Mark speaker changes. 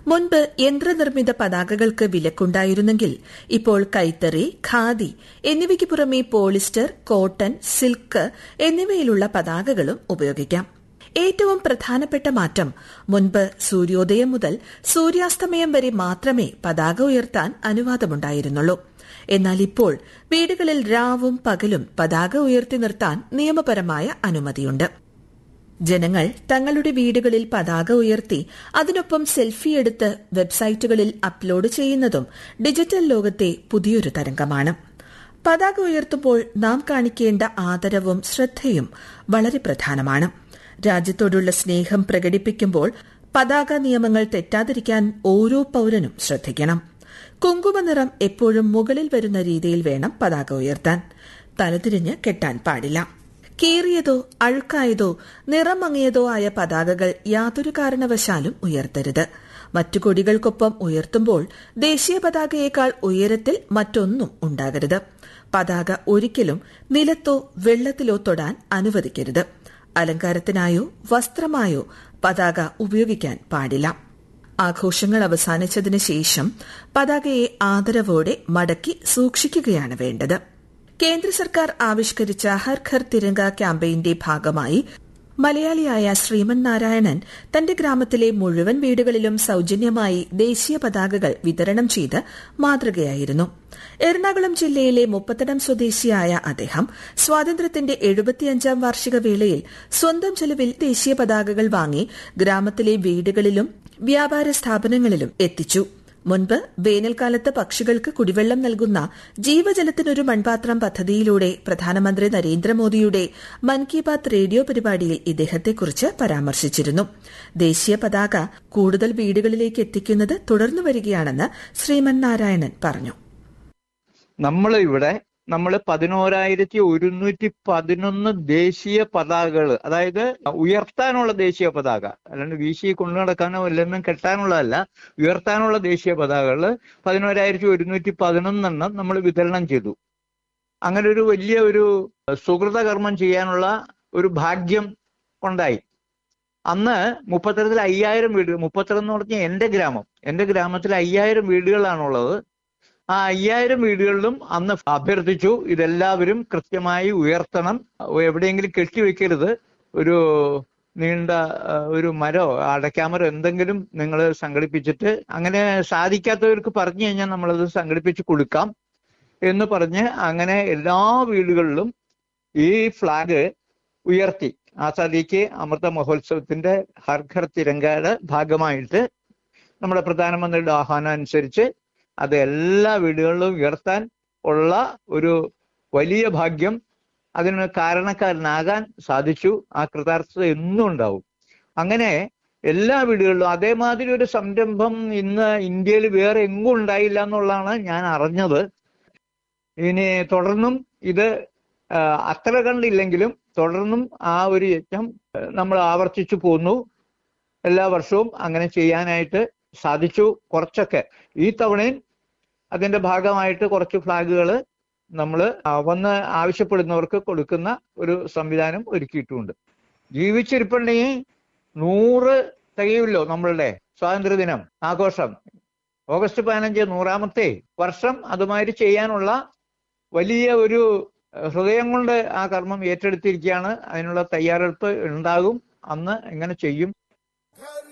Speaker 1: മുൻപ് യന്ത്രനിർമ്മിത പതാകകൾക്ക് വിലക്കുണ്ടായിരുന്നെങ്കിൽ ഇപ്പോൾ കൈത്തറി ഖാദി എന്നിവയ്ക്ക് പുറമെ പോളിസ്റ്റർ കോട്ടൺ സിൽക്ക് എന്നിവയിലുള്ള പതാകകളും ഉപയോഗിക്കാം ഏറ്റവും പ്രധാനപ്പെട്ട മാറ്റം മുൻപ് സൂര്യോദയം മുതൽ സൂര്യാസ്തമയം വരെ മാത്രമേ പതാക ഉയർത്താൻ അനുവാദമുണ്ടായിരുന്നുള്ളൂ എന്നാൽ ഇപ്പോൾ വീടുകളിൽ രാവും പകലും പതാക ഉയർത്തി നിർത്താൻ നിയമപരമായ അനുമതിയുണ്ട് ജനങ്ങൾ തങ്ങളുടെ വീടുകളിൽ പതാക ഉയർത്തി അതിനൊപ്പം സെൽഫി എടുത്ത് വെബ്സൈറ്റുകളിൽ അപ്ലോഡ് ചെയ്യുന്നതും ഡിജിറ്റൽ ലോകത്തെ പുതിയൊരു തരംഗമാണ് പതാക ഉയർത്തുമ്പോൾ നാം കാണിക്കേണ്ട ആദരവും ശ്രദ്ധയും വളരെ പ്രധാനമാണ് രാജ്യത്തോടുള്ള സ്നേഹം പ്രകടിപ്പിക്കുമ്പോൾ പതാക നിയമങ്ങൾ തെറ്റാതിരിക്കാൻ ഓരോ പൌരനും ശ്രദ്ധിക്കണം കുങ്കുമനിറം എപ്പോഴും മുകളിൽ വരുന്ന രീതിയിൽ വേണം പതാക ഉയർത്താൻ തലതിരിഞ്ഞ് കെട്ടാൻ പാടില്ല കീറിയതോ അഴുക്കായതോ നിറം മങ്ങിയതോ ആയ പതാകകൾ യാതൊരു കാരണവശാലും ഉയർത്തരുത് മറ്റു കൊടികൾക്കൊപ്പം ഉയർത്തുമ്പോൾ ദേശീയ പതാകയേക്കാൾ ഉയരത്തിൽ മറ്റൊന്നും ഉണ്ടാകരുത് പതാക ഒരിക്കലും നിലത്തോ വെള്ളത്തിലോ തൊടാൻ അനുവദിക്കരുത് അലങ്കാരത്തിനായോ വസ്ത്രമായോ പതാക ഉപയോഗിക്കാൻ പാടില്ല ആഘോഷങ്ങൾ അവസാനിച്ചതിന് ശേഷം പതാകയെ ആദരവോടെ മടക്കി സൂക്ഷിക്കുകയാണ് വേണ്ടത് കേന്ദ്ര സർക്കാർ ആവിഷ്കരിച്ച ഹർ ഘർ തിരങ്ക ക്യാമ്പയിന്റെ ഭാഗമായി മലയാളിയായ ശ്രീമൻ നാരായണൻ തന്റെ ഗ്രാമത്തിലെ മുഴുവൻ വീടുകളിലും സൌജന്യമായി ദേശീയ പതാകകൾ വിതരണം ചെയ്ത് മാതൃകയായിരുന്നു എറണാകുളം ജില്ലയിലെ മുപ്പത്തടം സ്വദേശിയായ അദ്ദേഹം സ്വാതന്ത്ര്യത്തിന്റെ എഴുപത്തിയഞ്ചാം വാർഷിക വേളയിൽ സ്വന്തം ചെലവിൽ ദേശീയ പതാകകൾ വാങ്ങി ഗ്രാമത്തിലെ വീടുകളിലും വ്യാപാര സ്ഥാപനങ്ങളിലും എത്തിച്ചു മുൻപ് വേനൽക്കാലത്ത് പക്ഷികൾക്ക് കുടിവെള്ളം നൽകുന്ന ജീവജലത്തിനൊരു മൺപാത്രം പദ്ധതിയിലൂടെ പ്രധാനമന്ത്രി നരേന്ദ്രമോദിയുടെ മൻ കി ബാത്ത് റേഡിയോ പരിപാടിയിൽ ഇദ്ദേഹത്തെക്കുറിച്ച് പരാമർശിച്ചിരുന്നു ദേശീയ പതാക കൂടുതൽ വീടുകളിലേക്ക് എത്തിക്കുന്നത് തുടർന്നു വരികയാണെന്ന് ശ്രീമൻ നാരായണൻ പറഞ്ഞു
Speaker 2: നമ്മൾ ഇവിടെ നമ്മൾ പതിനോരായിരത്തി ഒരുന്നൂറ്റി പതിനൊന്ന് ദേശീയ പതാകകൾ അതായത് ഉയർത്താനുള്ള ദേശീയ പതാക അല്ലാണ്ട് വീശി കൊണ്ടു നടക്കാനോ അല്ലെന്നും കെട്ടാനുള്ളതല്ല ഉയർത്താനുള്ള ദേശീയ പതാകകൾ പതിനോരായിരത്തി ഒരുന്നൂറ്റി പതിനൊന്നെണ്ണം നമ്മൾ വിതരണം ചെയ്തു അങ്ങനെ ഒരു വലിയ ഒരു സുഹൃത കർമ്മം ചെയ്യാനുള്ള ഒരു ഭാഗ്യം ഉണ്ടായി അന്ന് മുപ്പത്തിരണ്ടിൽ അയ്യായിരം വീട് മുപ്പത്തിരണ്ട് എന്ന് പറഞ്ഞാൽ എന്റെ ഗ്രാമം എന്റെ ഗ്രാമത്തിൽ അയ്യായിരം വീടുകളാണുള്ളത് ആ അയ്യായിരം വീടുകളിലും അന്ന് അഭ്യർത്ഥിച്ചു ഇതെല്ലാവരും കൃത്യമായി ഉയർത്തണം എവിടെയെങ്കിലും കെട്ടിവെക്കരുത് ഒരു നീണ്ട ഒരു മരോ അടയ്ക്കാമരോ എന്തെങ്കിലും നിങ്ങൾ സംഘടിപ്പിച്ചിട്ട് അങ്ങനെ സാധിക്കാത്തവർക്ക് പറഞ്ഞു കഴിഞ്ഞാൽ നമ്മളത് സംഘടിപ്പിച്ച് കൊടുക്കാം എന്ന് പറഞ്ഞ് അങ്ങനെ എല്ലാ വീടുകളിലും ഈ ഫ്ലാഗ് ഉയർത്തി ആസാദിക്ക് അമൃത മഹോത്സവത്തിന്റെ ഹർ ഘർ തിരങ്കയുടെ ഭാഗമായിട്ട് നമ്മുടെ പ്രധാനമന്ത്രിയുടെ ആഹ്വാനം അനുസരിച്ച് അത് എല്ലാ വീടുകളിലും ഉയർത്താൻ ഉള്ള ഒരു വലിയ ഭാഗ്യം അതിന് കാരണക്കാരനാകാൻ സാധിച്ചു ആ കൃതാർത്ഥത എന്നും ഉണ്ടാവും അങ്ങനെ എല്ലാ വീടുകളിലും അതേമാതിരി ഒരു സംരംഭം ഇന്ന് ഇന്ത്യയിൽ വേറെ എങ്ങും ഉണ്ടായില്ല എന്നുള്ളതാണ് ഞാൻ അറിഞ്ഞത് ഇനി തുടർന്നും ഇത് അത്ര കണ്ടില്ലെങ്കിലും തുടർന്നും ആ ഒരു യജ്ഞം നമ്മൾ ആവർത്തിച്ചു പോന്നു എല്ലാ വർഷവും അങ്ങനെ ചെയ്യാനായിട്ട് സാധിച്ചു കുറച്ചൊക്കെ ഈ തവണയും അതിന്റെ ഭാഗമായിട്ട് കുറച്ച് ഫ്ലാഗുകൾ നമ്മൾ വന്ന് ആവശ്യപ്പെടുന്നവർക്ക് കൊടുക്കുന്ന ഒരു സംവിധാനം ഒരുക്കിയിട്ടുമുണ്ട് ജീവിച്ചിരിപ്പുണ്ടെങ്കിൽ നൂറ് തികയുമല്ലോ നമ്മളുടെ സ്വാതന്ത്ര്യദിനം ആഘോഷം ഓഗസ്റ്റ് പതിനഞ്ച് നൂറാമത്തെ വർഷം അതുമാതിരി ചെയ്യാനുള്ള വലിയ ഒരു ഹൃദയം കൊണ്ട് ആ കർമ്മം ഏറ്റെടുത്തിരിക്കുകയാണ് അതിനുള്ള തയ്യാറെടുപ്പ് ഉണ്ടാകും അന്ന് എങ്ങനെ ചെയ്യും